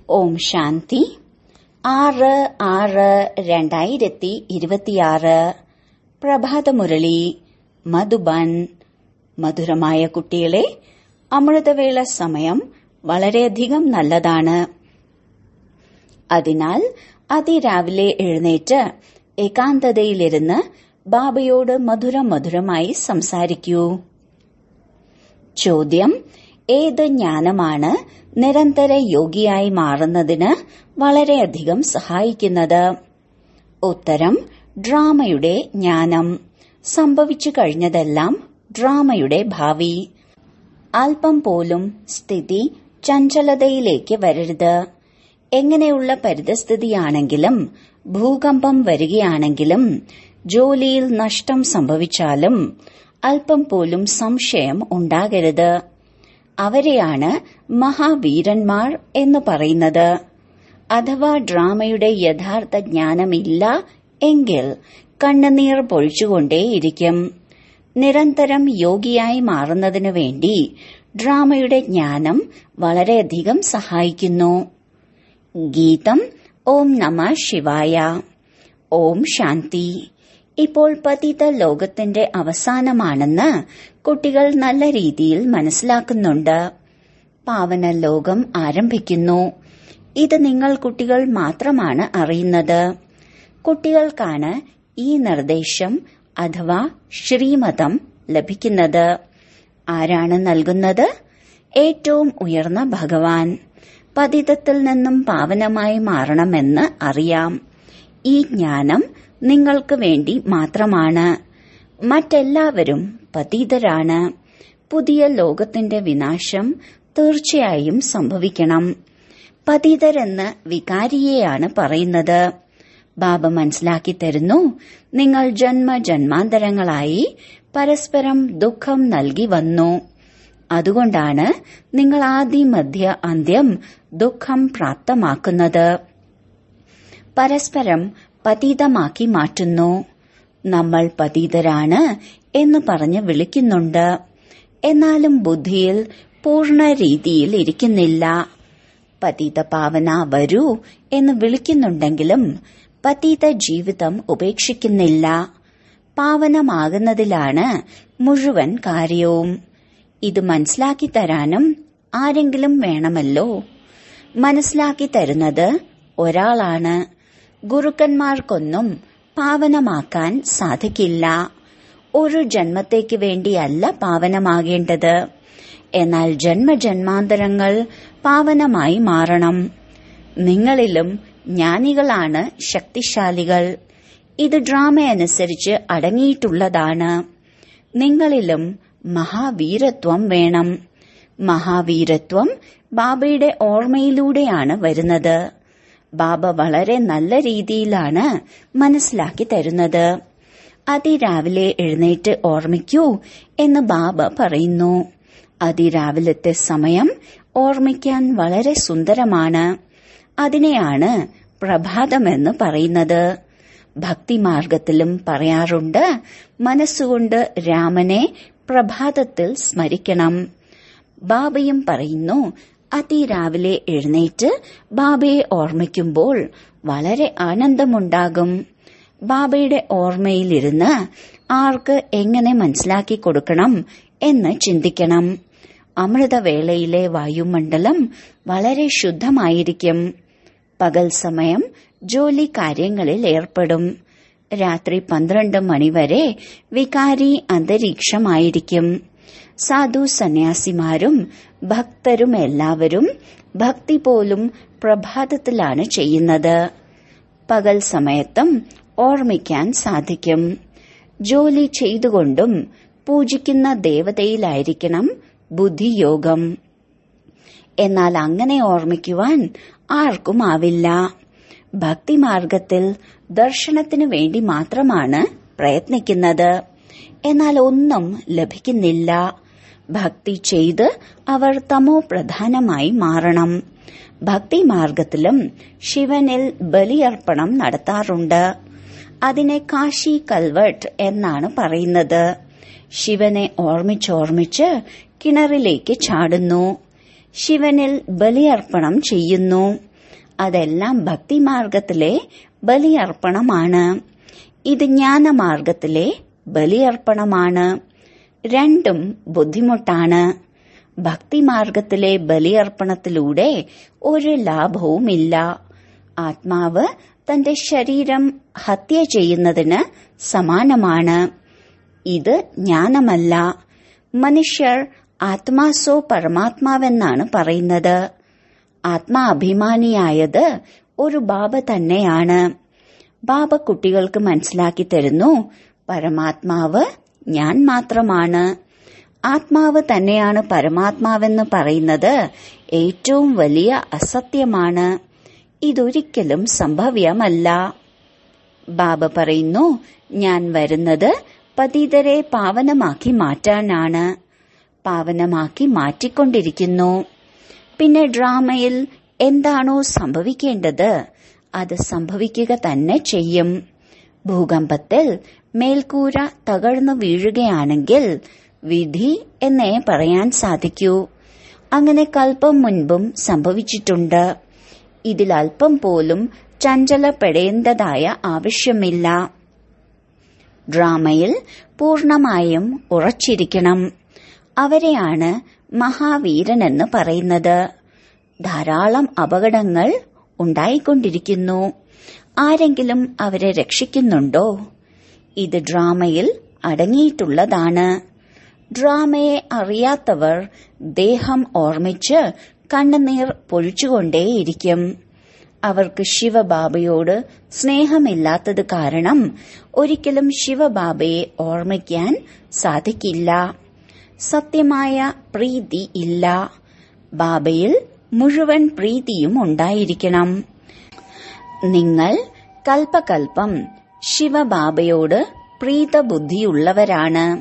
ഓം ശാന്തി ആറ് ആറ് രണ്ടായിരത്തി ഇരുപത്തിയാറ് പ്രഭാതമുരളി മധുബൻ മധുരമായ കുട്ടികളെ അമൃതവേള സമയം വളരെയധികം നല്ലതാണ് അതിനാൽ അതിരാവിലെ എഴുന്നേറ്റ് ഏകാന്തതയിലിരുന്ന് ബാബയോട് മധുര മധുരമായി സംസാരിക്കൂ ചോദ്യം ഏത് ജ്ഞാനമാണ് നിരന്തര യോഗിയായി മാറുന്നതിന് വളരെയധികം സഹായിക്കുന്നത് ഉത്തരം ഡ്രാമയുടെ ജ്ഞാനം സംഭവിച്ചു കഴിഞ്ഞതെല്ലാം ഡ്രാമയുടെ ഭാവി അല്പം പോലും സ്ഥിതി ചഞ്ചലതയിലേക്ക് വരരുത് എങ്ങനെയുള്ള പരിതസ്ഥിതിയാണെങ്കിലും ഭൂകമ്പം വരികയാണെങ്കിലും ജോലിയിൽ നഷ്ടം സംഭവിച്ചാലും അല്പം പോലും സംശയം ഉണ്ടാകരുത് അവരെയാണ് മഹാവീരന്മാർ എന്ന് പറയുന്നത് അഥവാ ഡ്രാമയുടെ യഥാർത്ഥ ജ്ഞാനമില്ല എങ്കിൽ കണ്ണുനീർ പൊഴിച്ചുകൊണ്ടേയിരിക്കും നിരന്തരം യോഗിയായി മാറുന്നതിനു വേണ്ടി ഡ്രാമയുടെ ജ്ഞാനം വളരെയധികം സഹായിക്കുന്നു ഗീതം ഓം നമ ശിവായ ഓം ശാന്തി ഇപ്പോൾ പതിത ലോകത്തിന്റെ അവസാനമാണെന്ന് കുട്ടികൾ നല്ല രീതിയിൽ മനസ്സിലാക്കുന്നുണ്ട് പാവന ലോകം ആരംഭിക്കുന്നു ഇത് നിങ്ങൾ കുട്ടികൾ മാത്രമാണ് അറിയുന്നത് കുട്ടികൾക്കാണ് ഈ നിർദ്ദേശം അഥവാ ശ്രീമതം ലഭിക്കുന്നത് ആരാണ് നൽകുന്നത് ഏറ്റവും ഉയർന്ന ഭഗവാൻ പതിതത്തിൽ നിന്നും പാവനമായി മാറണമെന്ന് അറിയാം ഈ ജ്ഞാനം നിങ്ങൾക്ക് വേണ്ടി മാത്രമാണ് മറ്റെല്ലാവരും പതീതരാണ് പുതിയ ലോകത്തിന്റെ വിനാശം തീർച്ചയായും സംഭവിക്കണം പതീതരെന്ന് വികാരിയെയാണ് പറയുന്നത് ബാബ മനസ്സിലാക്കി തരുന്നു നിങ്ങൾ ജന്മ ജന്മാന്തരങ്ങളായി പരസ്പരം ദുഃഖം നൽകി വന്നു അതുകൊണ്ടാണ് നിങ്ങൾ ആദി മധ്യ അന്ത്യം ദുഃഖം പ്രാപ്തമാക്കുന്നത് പരസ്പരം പതീതമാക്കി മാറ്റുന്നു നമ്മൾ പതീതരാണ് എന്ന് പറഞ്ഞ് വിളിക്കുന്നുണ്ട് എന്നാലും ബുദ്ധിയിൽ പൂർണ്ണ രീതിയിൽ ഇരിക്കുന്നില്ല പതീത പാവന വരൂ എന്ന് വിളിക്കുന്നുണ്ടെങ്കിലും പതീത ജീവിതം ഉപേക്ഷിക്കുന്നില്ല പാവനമാകുന്നതിലാണ് മുഴുവൻ കാര്യവും ഇത് മനസ്സിലാക്കി തരാനും ആരെങ്കിലും വേണമല്ലോ മനസ്സിലാക്കി തരുന്നത് ഒരാളാണ് ഗുരുക്കന്മാർക്കൊന്നും പാവനമാക്കാൻ സാധിക്കില്ല ഒരു ജന്മത്തേക്ക് വേണ്ടിയല്ല പാവനമാകേണ്ടത് എന്നാൽ ജന്മജന്മാന്തരങ്ങൾ പാവനമായി മാറണം നിങ്ങളിലും ജ്ഞാനികളാണ് ശക്തിശാലികൾ ഇത് ഡ്രാമ അനുസരിച്ച് അടങ്ങിയിട്ടുള്ളതാണ് നിങ്ങളിലും മഹാവീരത്വം വേണം മഹാവീരത്വം ബാബയുടെ ഓർമ്മയിലൂടെയാണ് വരുന്നത് ബാബ വളരെ നല്ല രീതിയിലാണ് മനസ്സിലാക്കി തരുന്നത് അതിരാവിലെ എഴുന്നേറ്റ് ഓർമ്മിക്കൂ എന്ന് ബാബ പറയുന്നു അതിരാവിലത്തെ സമയം ഓർമ്മിക്കാൻ വളരെ സുന്ദരമാണ് അതിനെയാണ് പ്രഭാതമെന്ന് പറയുന്നത് ഭക്തിമാർഗത്തിലും പറയാറുണ്ട് മനസ്സുകൊണ്ട് രാമനെ പ്രഭാതത്തിൽ സ്മരിക്കണം ബാബയും പറയുന്നു അതിരാവിലെ എഴുന്നേറ്റ് ബാബയെ ഓർമ്മിക്കുമ്പോൾ വളരെ ആനന്ദമുണ്ടാകും ബാബയുടെ ഓർമ്മയിലിരുന്ന് ആർക്ക് എങ്ങനെ മനസ്സിലാക്കി കൊടുക്കണം എന്ന് ചിന്തിക്കണം അമൃതവേളയിലെ വായുമണ്ഡലം വളരെ ശുദ്ധമായിരിക്കും പകൽ സമയം ജോലി കാര്യങ്ങളിൽ ഏർപ്പെടും രാത്രി പന്ത്രണ്ട് മണിവരെ വികാരി അന്തരീക്ഷമായിരിക്കും സാധു സന്യാസിമാരും ഭക്തരും എല്ലാവരും ഭക്തി പോലും പ്രഭാതത്തിലാണ് ചെയ്യുന്നത് പകൽ സമയത്തും ഓർമ്മിക്കാൻ സാധിക്കും ജോലി ചെയ്തുകൊണ്ടും പൂജിക്കുന്ന ദേവതയിലായിരിക്കണം ബുദ്ധിയോഗം എന്നാൽ അങ്ങനെ ഓർമ്മിക്കുവാൻ ആർക്കും ആവില്ല ഭക്തിമാർഗത്തിൽ ദർശനത്തിനു വേണ്ടി മാത്രമാണ് പ്രയത്നിക്കുന്നത് എന്നാൽ ഒന്നും ലഭിക്കുന്നില്ല ഭക്തി ചെയ്ത് അവർ തമോ പ്രധാനമായി മാറണം ഭക്തിമാർഗത്തിലും ശിവനിൽ ബലിയർപ്പണം നടത്താറുണ്ട് അതിനെ കാശി കൽവട്ട് എന്നാണ് പറയുന്നത് ശിവനെ ഓർമ്മിച്ചോർമ്മിച്ച് കിണറിലേക്ക് ചാടുന്നു ശിവനിൽ ബലിയർപ്പണം ചെയ്യുന്നു അതെല്ലാം ഭക്തിമാർഗത്തിലെ ബലിയർപ്പണമാണ് ഇത് ജ്ഞാനമാർഗത്തിലെ ബലിയർപ്പണമാണ് രണ്ടും ബുദ്ധിമുട്ടാണ് ഭക്തിമാർഗത്തിലെ ബലിയർപ്പണത്തിലൂടെ ഒരു ലാഭവുമില്ല ആത്മാവ് തന്റെ ശരീരം ഹത്യ ചെയ്യുന്നതിന് സമാനമാണ് ഇത് ജ്ഞാനമല്ല മനുഷ്യർ ആത്മാസോ പരമാത്മാവെന്നാണ് പറയുന്നത് ആത്മാഭിമാനിയായത് ഒരു ബാബ തന്നെയാണ് ബാബ കുട്ടികൾക്ക് മനസ്സിലാക്കി തരുന്നു പരമാത്മാവ് ഞാൻ മാത്രമാണ് ആത്മാവ് തന്നെയാണ് പരമാത്മാവെന്ന് പറയുന്നത് ഏറ്റവും വലിയ അസത്യമാണ് ഇതൊരിക്കലും സംഭവ്യമല്ല ബാബ പറയുന്നു ഞാൻ വരുന്നത് പതിതരെ പാവനമാക്കി മാറ്റാനാണ് പാവനമാക്കി മാറ്റിക്കൊണ്ടിരിക്കുന്നു പിന്നെ ഡ്രാമയിൽ എന്താണോ സംഭവിക്കേണ്ടത് അത് സംഭവിക്കുക തന്നെ ചെയ്യും ഭൂകമ്പത്തിൽ മേൽക്കൂര തകർന്നു വീഴുകയാണെങ്കിൽ വിധി എന്നേ പറയാൻ സാധിക്കൂ അങ്ങനെ കൽപ്പം മുൻപും സംഭവിച്ചിട്ടുണ്ട് ഇതിൽ അല്പം പോലും ചഞ്ചലപ്പെടേണ്ടതായ ആവശ്യമില്ല ഡ്രാമയിൽ പൂർണമായും ഉറച്ചിരിക്കണം അവരെയാണ് മഹാവീരനെന്ന് പറയുന്നത് ധാരാളം അപകടങ്ങൾ ഉണ്ടായിക്കൊണ്ടിരിക്കുന്നു ആരെങ്കിലും അവരെ രക്ഷിക്കുന്നുണ്ടോ ഇത് ഡ്രാമയിൽ അടങ്ങിയിട്ടുള്ളതാണ് ഡ്രാമയെ അറിയാത്തവർ ദേഹം ഓർമ്മിച്ച് കണ്ണുനീർ പൊഴിച്ചുകൊണ്ടേയിരിക്കും അവർക്ക് ശിവബാബയോട് സ്നേഹമില്ലാത്തത് കാരണം ഒരിക്കലും ശിവബാബയെ ഓർമ്മിക്കാൻ സാധിക്കില്ല സത്യമായ പ്രീതി ഇല്ല ബാബയിൽ മുഴുവൻ പ്രീതിയും ഉണ്ടായിരിക്കണം നിങ്ങൾ കൽപ്പകൽപ്പം ശിവബാബയോട് പ്രീതബുദ്ധിയുള്ളവരാണ്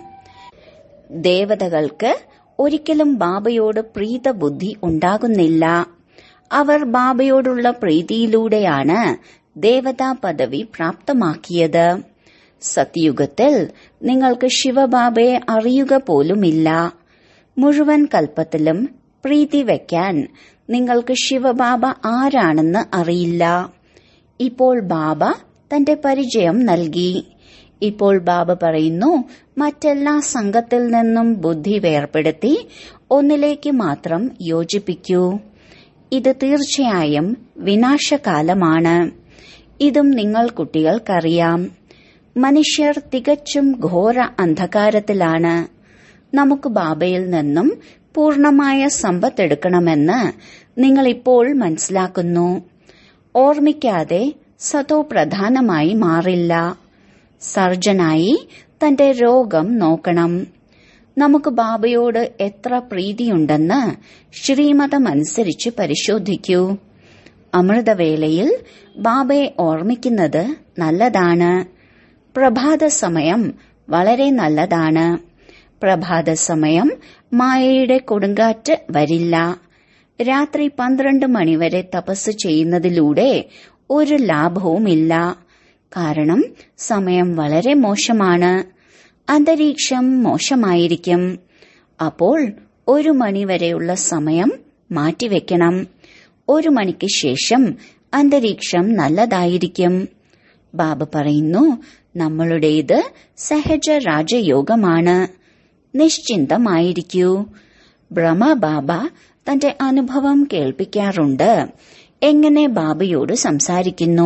ദേവതകൾക്ക് ഒരിക്കലും ബാബയോട് പ്രീതബുദ്ധി ഉണ്ടാകുന്നില്ല അവർ ബാബയോടുള്ള പ്രീതിയിലൂടെയാണ് ദേവതാ പദവി പ്രാപ്തമാക്കിയത് സത്യുഗത്തിൽ നിങ്ങൾക്ക് ശിവബാബയെ അറിയുക പോലുമില്ല മുഴുവൻ കൽപ്പത്തിലും പ്രീതി വയ്ക്കാൻ നിങ്ങൾക്ക് ശിവബാബ ആരാണെന്ന് അറിയില്ല ഇപ്പോൾ ബാബ തന്റെ പരിചയം നൽകി ഇപ്പോൾ ബാബ പറയുന്നു മറ്റെല്ലാ സംഘത്തിൽ നിന്നും ബുദ്ധി വേർപെടുത്തി ഒന്നിലേക്ക് മാത്രം യോജിപ്പിക്കൂ ഇത് തീർച്ചയായും വിനാശകാലമാണ് ഇതും നിങ്ങൾ കുട്ടികൾക്കറിയാം മനുഷ്യർ തികച്ചും ഘോര അന്ധകാരത്തിലാണ് നമുക്ക് ബാബയിൽ നിന്നും പൂർണമായ സമ്പത്തെടുക്കണമെന്ന് നിങ്ങൾ ഇപ്പോൾ മനസ്സിലാക്കുന്നു ഓർമ്മിക്കാതെ സതോ പ്രധാനമായി മാറില്ല സർജനായി തന്റെ രോഗം നോക്കണം നമുക്ക് ബാബയോട് എത്ര പ്രീതിയുണ്ടെന്ന് ശ്രീമതമനുസരിച്ച് പരിശോധിക്കൂ അമൃതവേളയിൽ ബാബയെ ഓർമ്മിക്കുന്നത് നല്ലതാണ് പ്രഭാത സമയം വളരെ നല്ലതാണ് പ്രഭാത സമയം മായയുടെ കൊടുങ്കാറ്റ് വരില്ല രാത്രി പന്ത്രണ്ട് മണിവരെ തപസ് ചെയ്യുന്നതിലൂടെ ഒരു ലാഭവുമില്ല കാരണം സമയം വളരെ മോശമാണ് അന്തരീക്ഷം മോശമായിരിക്കും അപ്പോൾ ഒരു മണിവരെയുള്ള സമയം മാറ്റിവെക്കണം ഒരു മണിക്ക് ശേഷം അന്തരീക്ഷം നല്ലതായിരിക്കും ബാബ പറയുന്നു നമ്മളുടേത് സഹജ രാജയോഗമാണ് നിശ്ചിന്തമായിരിക്കൂ ബ്രഹ്മ ബാബ തന്റെ അനുഭവം കേൾപ്പിക്കാറുണ്ട് എങ്ങനെ ബാബയോട് സംസാരിക്കുന്നു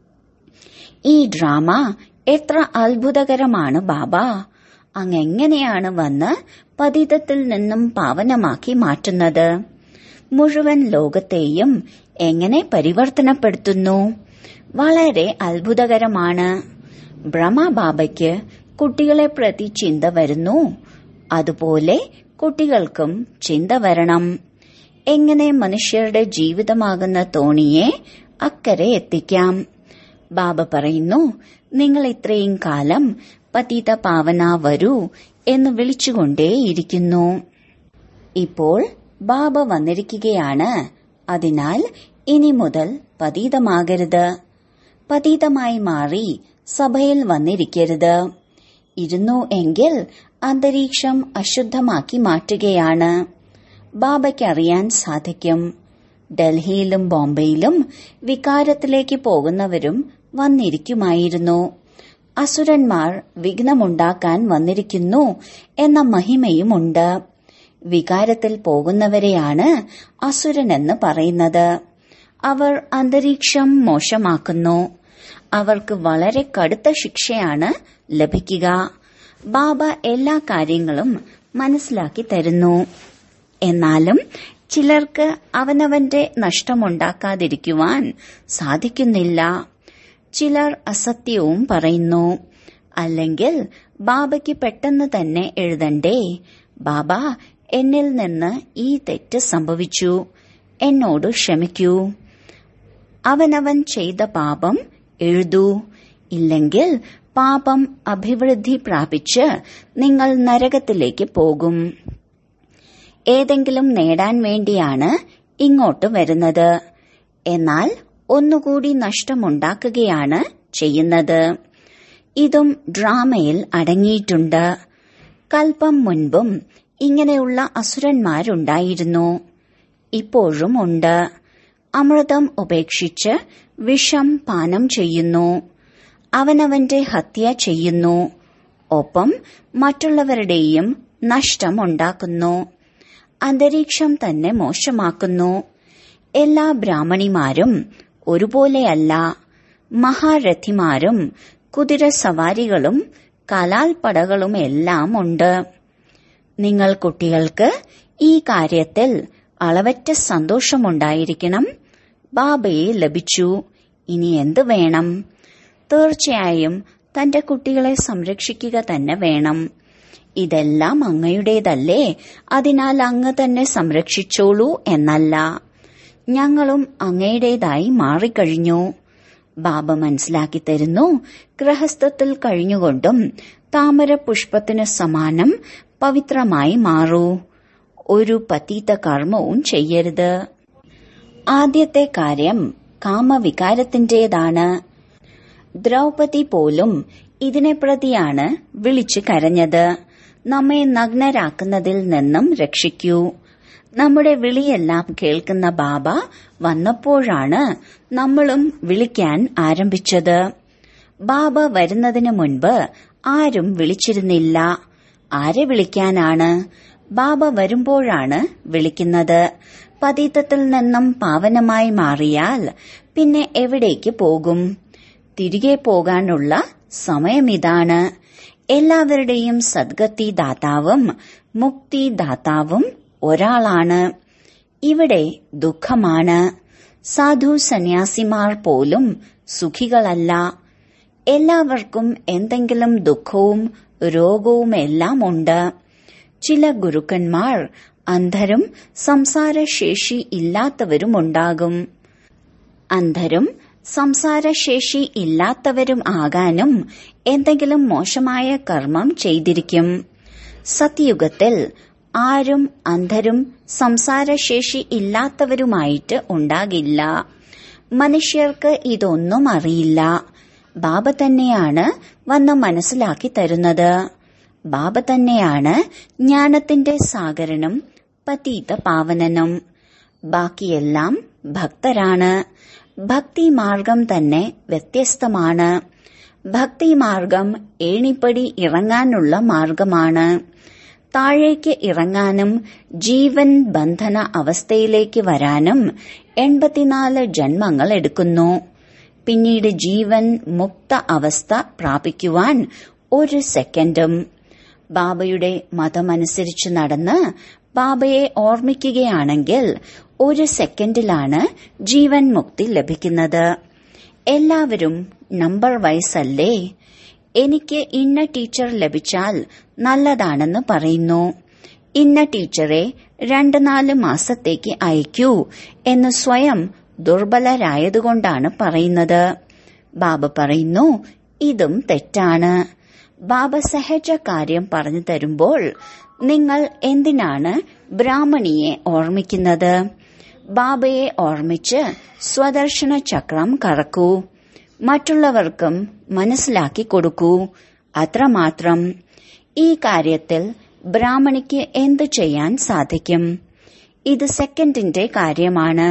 ഈ ഡ്രാമ എത്ര അത്ഭുതകരമാണ് ബാബ അങ്ങെങ്ങനെയാണ് വന്ന് പതിതത്തിൽ നിന്നും പാവനമാക്കി മാറ്റുന്നത് മുഴുവൻ ലോകത്തെയും എങ്ങനെ പരിവർത്തനപ്പെടുത്തുന്നു വളരെ അത്ഭുതകരമാണ് ബ്രഹ്മബാബയ്ക്ക് കുട്ടികളെ പ്രതി ചിന്ത വരുന്നു അതുപോലെ കുട്ടികൾക്കും ചിന്ത വരണം എങ്ങനെ മനുഷ്യരുടെ ജീവിതമാകുന്ന തോണിയെ അക്കരെ എത്തിക്കാം ബാബ പറയുന്നു നിങ്ങൾ ഇത്രയും കാലം പതിത പാവന വരൂ എന്ന് വിളിച്ചുകൊണ്ടേയിരിക്കുന്നു ഇപ്പോൾ ബാബ വന്നിരിക്കുകയാണ് അതിനാൽ ഇനി മുതൽ പതീതമാകരുത് പതീതമായി മാറി സഭയിൽ വന്നിരിക്കരുത് ഇരുന്നു എങ്കിൽ അന്തരീക്ഷം അശുദ്ധമാക്കി മാറ്റുകയാണ് ബാബയ്ക്ക് അറിയാൻ സാധിക്കും ഡൽഹിയിലും ബോംബെയിലും വികാരത്തിലേക്ക് പോകുന്നവരും വന്നിരിക്കുമായിരുന്നു അസുരന്മാർ വിഘ്നമുണ്ടാക്കാൻ വന്നിരിക്കുന്നു എന്ന മഹിമയുമുണ്ട് വികാരത്തിൽ പോകുന്നവരെയാണ് അസുരനെന്ന് പറയുന്നത് അവർ അന്തരീക്ഷം മോശമാക്കുന്നു അവർക്ക് വളരെ കടുത്ത ശിക്ഷയാണ് ലഭിക്കുക ബാബ എല്ലാ കാര്യങ്ങളും മനസ്സിലാക്കി തരുന്നു എന്നാലും ചിലർക്ക് അവനവന്റെ നഷ്ടമുണ്ടാക്കാതിരിക്കുവാൻ സാധിക്കുന്നില്ല ചിലർ അസത്യവും പറയുന്നു അല്ലെങ്കിൽ ബാബയ്ക്ക് പെട്ടെന്ന് തന്നെ എഴുതണ്ടേ ബാബ എന്നിൽ നിന്ന് ഈ തെറ്റ് സംഭവിച്ചു എന്നോട് ക്ഷമിക്കൂ അവനവൻ ചെയ്ത പാപം എഴുതൂ ഇല്ലെങ്കിൽ പാപം അഭിവൃദ്ധി പ്രാപിച്ച് നിങ്ങൾ നരകത്തിലേക്ക് പോകും ഏതെങ്കിലും നേടാൻ വേണ്ടിയാണ് ഇങ്ങോട്ട് വരുന്നത് എന്നാൽ ഒന്നുകൂടി നഷ്ടമുണ്ടാക്കുകയാണ് ചെയ്യുന്നത് ഇതും ഡ്രാമയിൽ അടങ്ങിയിട്ടുണ്ട് കൽപ്പം മുൻപും ഇങ്ങനെയുള്ള അസുരന്മാരുണ്ടായിരുന്നു ഇപ്പോഴും ഉണ്ട് അമൃതം ഉപേക്ഷിച്ച് വിഷം പാനം ചെയ്യുന്നു അവനവന്റെ ഹത്യ ചെയ്യുന്നു ഒപ്പം മറ്റുള്ളവരുടെയും നഷ്ടമുണ്ടാക്കുന്നു അന്തരീക്ഷം തന്നെ മോശമാക്കുന്നു എല്ലാ ബ്രാഹ്മണിമാരും ഒരുപോലെയല്ല മഹാരഥിമാരും കുതിരസവാരികളും കലാൽപ്പടകളും എല്ലാം ഉണ്ട് നിങ്ങൾ കുട്ടികൾക്ക് ഈ കാര്യത്തിൽ അളവറ്റ സന്തോഷമുണ്ടായിരിക്കണം ബാബയെ ലഭിച്ചു ഇനി എന്ത് വേണം തീർച്ചയായും തന്റെ കുട്ടികളെ സംരക്ഷിക്കുക തന്നെ വേണം ഇതെല്ലാം അങ്ങയുടേതല്ലേ അതിനാൽ അങ്ങ് തന്നെ സംരക്ഷിച്ചോളൂ എന്നല്ല ഞങ്ങളും അങ്ങയുടേതായി മാറിക്കഴിഞ്ഞു ബാബ മനസ്സിലാക്കി തരുന്നു ഗൃഹസ്ഥത്തിൽ കഴിഞ്ഞുകൊണ്ടും താമര പുഷ്പത്തിന് സമാനം പവിത്രമായി മാറൂ ഒരു പതീത കർമ്മവും ചെയ്യരുത് ആദ്യത്തെ കാര്യം കാമവികാരത്തിന്റേതാണ് ദ്രൗപദി പോലും ഇതിനെ പ്രതിയാണ് വിളിച്ചു കരഞ്ഞത് നമ്മെ നഗ്നരാക്കുന്നതിൽ നിന്നും രക്ഷിക്കൂ നമ്മുടെ വിളിയെല്ലാം കേൾക്കുന്ന ബാബ വന്നപ്പോഴാണ് നമ്മളും വിളിക്കാൻ ആരംഭിച്ചത് ബാബ വരുന്നതിന് മുൻപ് ആരും വിളിച്ചിരുന്നില്ല ആരെ വിളിക്കാനാണ് ബാബ വരുമ്പോഴാണ് വിളിക്കുന്നത് പതീതത്തിൽ നിന്നും പാവനമായി മാറിയാൽ പിന്നെ എവിടേക്ക് പോകും തിരികെ പോകാനുള്ള സമയമിതാണ് എല്ലാവരുടെയും സദ്ഗതി ദാതാവും മുക്തി ദാതാവും ഒരാളാണ് ഇവിടെ ദുഃഖമാണ് സാധു സന്യാസിമാർ പോലും സുഖികളല്ല എല്ലാവർക്കും എന്തെങ്കിലും ദുഃഖവും രോഗവുമെല്ലാം ഉണ്ട് ചില ഗുരുക്കന്മാർ അന്ധരും സംസാരശേഷി ഇല്ലാത്തവരുമുണ്ടാകും അന്ധരും സംസാരശേഷി ഇല്ലാത്തവരും ആകാനും എന്തെങ്കിലും മോശമായ കർമ്മം ചെയ്തിരിക്കും സത്യയുഗത്തിൽ ആരും അന്ധരും സംസാരശേഷി ഇല്ലാത്തവരുമായിട്ട് ഉണ്ടാകില്ല മനുഷ്യർക്ക് ഇതൊന്നും അറിയില്ല ബാബ തന്നെയാണ് വന്ന് മനസ്സിലാക്കി തരുന്നത് ബാബ തന്നെയാണ് ജ്ഞാനത്തിന്റെ സാഗരനും പതീത പാവനനും ബാക്കിയെല്ലാം ഭക്തരാണ് ഭക്തി മാർഗം തന്നെ വ്യത്യസ്തമാണ് ഭക്തി മാർഗം ഏണിപ്പടി ഇറങ്ങാനുള്ള മാർഗമാണ് താഴേക്ക് ഇറങ്ങാനും ജീവൻ ബന്ധന അവസ്ഥയിലേക്ക് വരാനും എൺപത്തിനാല് ജന്മങ്ങൾ എടുക്കുന്നു പിന്നീട് ജീവൻ മുക്ത അവസ്ഥ പ്രാപിക്കുവാൻ ഒരു സെക്കൻഡും ബാബയുടെ മതമനുസരിച്ച് നടന്ന് ബാബയെ ഓർമ്മിക്കുകയാണെങ്കിൽ ഒരു സെക്കൻഡിലാണ് ജീവൻ മുക്തി ലഭിക്കുന്നത് എല്ലാവരും നമ്പർ വൈസ് അല്ലേ എനിക്ക് ഇന്ന ടീച്ചർ ലഭിച്ചാൽ നല്ലതാണെന്ന് പറയുന്നു ഇന്ന ടീച്ചറെ രണ്ട് നാല് മാസത്തേക്ക് അയക്കൂ എന്ന് സ്വയം ദുർബലരായതുകൊണ്ടാണ് പറയുന്നത് ബാബ പറയുന്നു ഇതും തെറ്റാണ് ബാബ സഹജ കാര്യം പറഞ്ഞു തരുമ്പോൾ നിങ്ങൾ എന്തിനാണ് ബ്രാഹ്മണിയെ ഓർമ്മിക്കുന്നത് ബാബയെ ഓർമ്മിച്ച് സ്വദർശന ചക്രം കറക്കൂ മറ്റുള്ളവർക്കും മനസ്സിലാക്കി കൊടുക്കൂ അത്രമാത്രം ഈ കാര്യത്തിൽ ബ്രാഹ്മണിക്ക് എന്തു ചെയ്യാൻ സാധിക്കും ഇത് സെക്കൻഡിന്റെ കാര്യമാണ്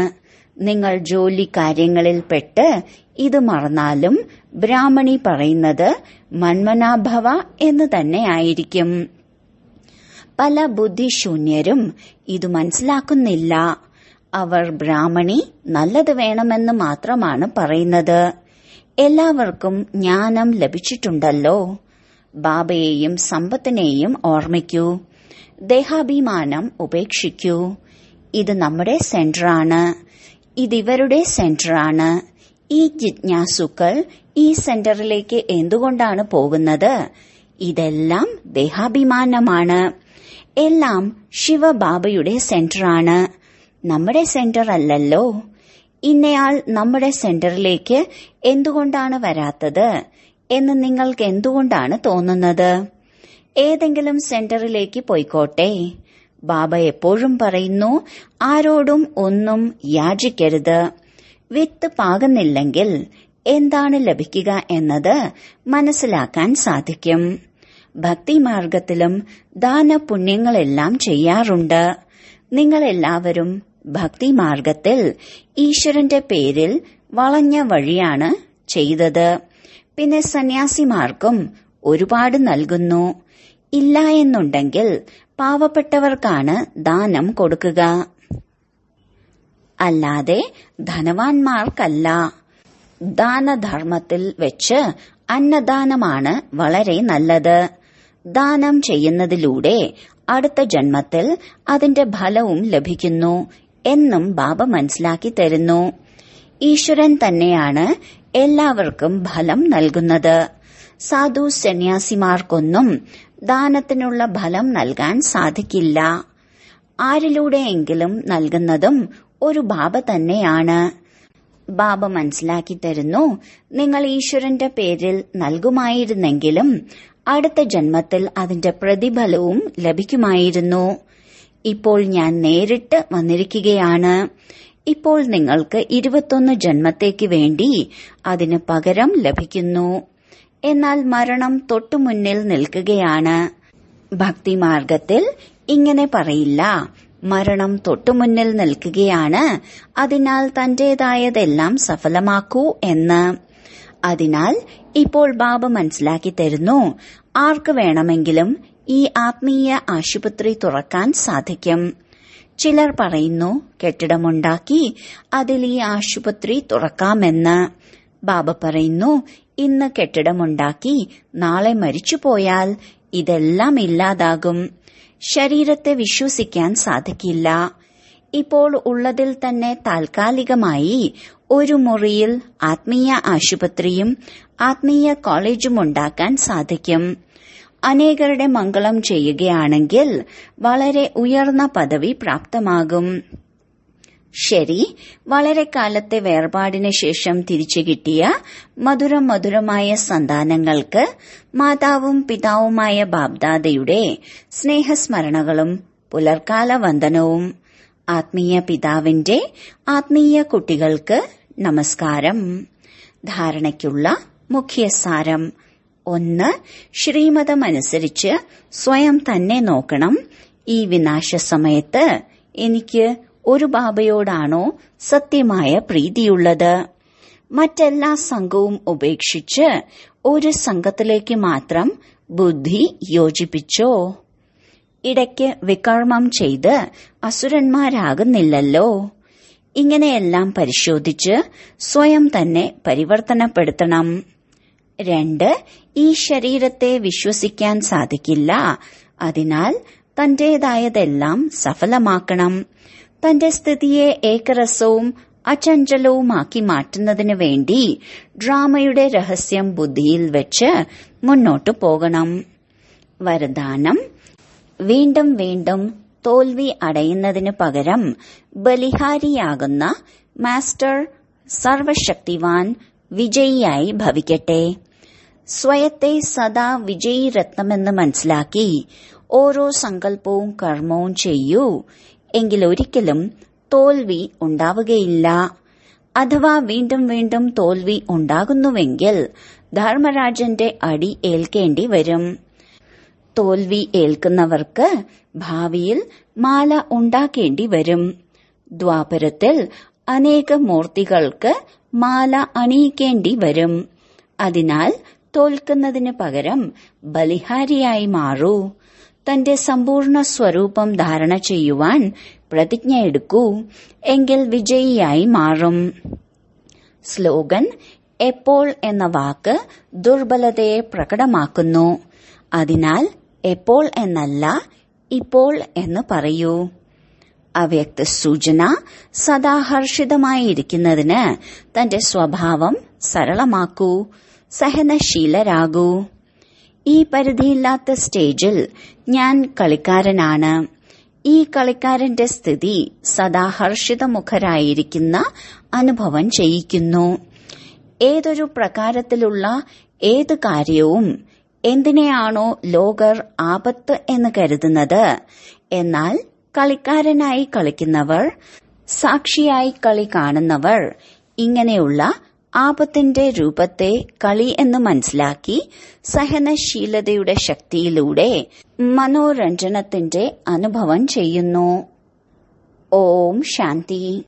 നിങ്ങൾ ജോലി കാര്യങ്ങളിൽ പെട്ട് ഇത് മറന്നാലും ബ്രാഹ്മണി പറയുന്നത് മന്മനാഭവ എന്ന് തന്നെ ആയിരിക്കും പല ബുദ്ധിശൂന്യരും ഇത് മനസ്സിലാക്കുന്നില്ല അവർ ബ്രാഹ്മണി നല്ലത് വേണമെന്ന് മാത്രമാണ് പറയുന്നത് എല്ലാവർക്കും ജ്ഞാനം ലഭിച്ചിട്ടുണ്ടല്ലോ ബാബയെയും സമ്പത്തിനെയും ഓർമ്മിക്കൂ ദേഹാഭിമാനം ഉപേക്ഷിക്കൂ ഇത് നമ്മുടെ സെന്ററാണ് ഇതിവരുടെ സെന്ററാണ് ഈ ജിജ്ഞാസുക്കൾ ഈ സെന്ററിലേക്ക് എന്തുകൊണ്ടാണ് പോകുന്നത് ഇതെല്ലാം ദേഹാഭിമാനമാണ് എല്ലാം ശിവബാബയുടെ സെന്ററാണ് നമ്മുടെ സെന്റർ അല്ലല്ലോ ഇന്നയാൾ നമ്മുടെ സെന്ററിലേക്ക് എന്തുകൊണ്ടാണ് വരാത്തത് എന്ന് നിങ്ങൾക്ക് എന്തുകൊണ്ടാണ് തോന്നുന്നത് ഏതെങ്കിലും സെന്ററിലേക്ക് പോയിക്കോട്ടെ ബാബ എപ്പോഴും പറയുന്നു ആരോടും ഒന്നും യാചിക്കരുത് വിത്ത് പാകുന്നില്ലെങ്കിൽ എന്താണ് ലഭിക്കുക എന്നത് മനസ്സിലാക്കാൻ സാധിക്കും ഭക്തിമാർഗത്തിലും ദാനപുണ്യങ്ങളെല്ലാം ചെയ്യാറുണ്ട് നിങ്ങളെല്ലാവരും ഭക്തിമാർഗത്തിൽ ഈശ്വരന്റെ പേരിൽ വളഞ്ഞ വഴിയാണ് ചെയ്തത് പിന്നെ സന്യാസിമാർക്കും ഒരുപാട് നൽകുന്നു ഇല്ല എന്നുണ്ടെങ്കിൽ പാവപ്പെട്ടവർക്കാണ് ദാനം കൊടുക്കുക അല്ലാതെ ധനവാന്മാർക്കല്ല ദാനധർമ്മത്തിൽ വെച്ച് അന്നദാനമാണ് വളരെ നല്ലത് ദാനം ചെയ്യുന്നതിലൂടെ അടുത്ത ജന്മത്തിൽ അതിന്റെ ഫലവും ലഭിക്കുന്നു എന്നും ബാബ മനസ്സിലാക്കി തരുന്നു ഈശ്വരൻ തന്നെയാണ് എല്ലാവർക്കും ഫലം നൽകുന്നത് സാധു സന്യാസിമാർക്കൊന്നും ദാനത്തിനുള്ള ഫലം നൽകാൻ സാധിക്കില്ല ആരിലൂടെയെങ്കിലും നൽകുന്നതും ഒരു ബാബ തന്നെയാണ് ബാബ മനസ്സിലാക്കി തരുന്നു നിങ്ങൾ ഈശ്വരന്റെ പേരിൽ നൽകുമായിരുന്നെങ്കിലും അടുത്ത ജന്മത്തിൽ അതിന്റെ പ്രതിഫലവും ലഭിക്കുമായിരുന്നു ഇപ്പോൾ ഞാൻ നേരിട്ട് വന്നിരിക്കുകയാണ് ഇപ്പോൾ നിങ്ങൾക്ക് ഇരുപത്തൊന്ന് ജന്മത്തേക്ക് വേണ്ടി അതിന് പകരം ലഭിക്കുന്നു എന്നാൽ മരണം തൊട്ടുമുന്നിൽ നിൽക്കുകയാണ് ഭക്തിമാർഗത്തിൽ ഇങ്ങനെ പറയില്ല മരണം തൊട്ടുമുന്നിൽ നിൽക്കുകയാണ് അതിനാൽ തന്റേതായതെല്ലാം സഫലമാക്കൂ എന്ന് അതിനാൽ ഇപ്പോൾ ബാബ മനസ്സിലാക്കി തരുന്നു ആർക്ക് വേണമെങ്കിലും ഈ ആത്മീയ ആശുപത്രി തുറക്കാൻ സാധിക്കും ചിലർ പറയുന്നു കെട്ടിടമുണ്ടാക്കി അതിൽ ഈ ആശുപത്രി തുറക്കാമെന്ന് ബാബ പറയുന്നു ഇന്ന് കെട്ടിടമുണ്ടാക്കി നാളെ മരിച്ചുപോയാൽ ഇതെല്ലാം ഇല്ലാതാകും ശരീരത്തെ വിശ്വസിക്കാൻ സാധിക്കില്ല ഇപ്പോൾ ഉള്ളതിൽ തന്നെ താൽക്കാലികമായി ഒരു മുറിയിൽ ആത്മീയ ആശുപത്രിയും ആത്മീയ കോളേജും ഉണ്ടാക്കാൻ സാധിക്കും അനേകരുടെ മംഗളം ചെയ്യുകയാണെങ്കിൽ വളരെ ഉയർന്ന പദവി പ്രാപ്തമാകും ശരി വളരെ കാലത്തെ വേർപാടിന് ശേഷം തിരിച്ചു കിട്ടിയ മധുരം മധുരമായ സന്താനങ്ങൾക്ക് മാതാവും പിതാവുമായ ബാബ്ദാദയുടെ സ്നേഹസ്മരണകളും പുലർക്കാല വന്ദനവും ആത്മീയ പിതാവിന്റെ ആത്മീയ കുട്ടികൾക്ക് നമസ്കാരം ധാരണയ്ക്കുള്ള മുഖ്യസാരം ഒന്ന് ശ്രീമതമനുസരിച്ച് സ്വയം തന്നെ നോക്കണം ഈ വിനാശ സമയത്ത് എനിക്ക് ഒരു ബാബയോടാണോ സത്യമായ പ്രീതിയുള്ളത് മറ്റെല്ലാ സംഘവും ഉപേക്ഷിച്ച് ഒരു സംഘത്തിലേക്ക് മാത്രം ബുദ്ധി യോജിപ്പിച്ചോ ഇടയ്ക്ക് വികർമ്മം ചെയ്ത് അസുരന്മാരാകുന്നില്ലല്ലോ ഇങ്ങനെയെല്ലാം പരിശോധിച്ച് സ്വയം തന്നെ പരിവർത്തനപ്പെടുത്തണം രണ്ട് ഈ ശരീരത്തെ വിശ്വസിക്കാൻ സാധിക്കില്ല അതിനാൽ തന്റേതായതെല്ലാം സഫലമാക്കണം തന്റെ സ്ഥിതിയെ ഏകരസവും അചഞ്ചലവുമാക്കി മാറ്റുന്നതിനു വേണ്ടി ഡ്രാമയുടെ രഹസ്യം ബുദ്ധിയിൽ വെച്ച് മുന്നോട്ടു പോകണം വരദാനം വീണ്ടും വീണ്ടും തോൽവി അടയുന്നതിനു പകരം ബലിഹാരിയാകുന്ന മാസ്റ്റർ സർവശക്തിവാൻ വിജയിയായി ഭവിക്കട്ടെ സ്വയത്തെ സദാ വിജയി രത്നമെന്ന് മനസ്സിലാക്കി ഓരോ സങ്കല്പവും കർമ്മവും ചെയ്യൂ എങ്കിൽ ഒരിക്കലും തോൽവി ഉണ്ടാവുകയില്ല അഥവാ വീണ്ടും വീണ്ടും തോൽവി ഉണ്ടാകുന്നുവെങ്കിൽ ധർമ്മരാജന്റെ അടി ഏൽക്കേണ്ടി വരും തോൽവി ഏൽക്കുന്നവർക്ക് ഭാവിയിൽ മാല ഉണ്ടാക്കേണ്ടി വരും ദ്വാപരത്തിൽ അനേക മൂർത്തികൾക്ക് മാല അണിയിക്കേണ്ടി വരും അതിനാൽ തോൽക്കുന്നതിന് പകരം ബലിഹാരിയായി മാറൂ തന്റെ സമ്പൂർണ്ണ സ്വരൂപം ധാരണ ചെയ്യുവാൻ പ്രതിജ്ഞയെടുക്കൂ എങ്കിൽ വിജയിയായി മാറും സ്ലോഗൻ എപ്പോൾ എന്ന വാക്ക് ദുർബലതയെ പ്രകടമാക്കുന്നു അതിനാൽ എപ്പോൾ എന്നല്ല ഇപ്പോൾ എന്ന് പറയൂ അവ്യക്ത സൂചന സദാ ഹർഷിതമായിരിക്കുന്നതിന് തന്റെ സ്വഭാവം സരളമാക്കൂ സഹനശീലരാകൂ ഈ പരിധിയില്ലാത്ത സ്റ്റേജിൽ ഞാൻ കളിക്കാരനാണ് ഈ കളിക്കാരന്റെ സ്ഥിതി സദാ ഹർഷിതമുഖരായിരിക്കുന്ന അനുഭവം ചെയ്യിക്കുന്നു ഏതൊരു പ്രകാരത്തിലുള്ള ഏത് കാര്യവും എന്തിനെയാണോ ലോകർ ആപത്ത് എന്ന് കരുതുന്നത് എന്നാൽ കളിക്കാരനായി കളിക്കുന്നവർ സാക്ഷിയായി കളി കാണുന്നവർ ഇങ്ങനെയുള്ള ആപത്തിന്റെ രൂപത്തെ കളി എന്ന് മനസ്സിലാക്കി സഹനശീലതയുടെ ശക്തിയിലൂടെ മനോരഞ്ജനത്തിന്റെ അനുഭവം ചെയ്യുന്നു ഓം ശാന്തി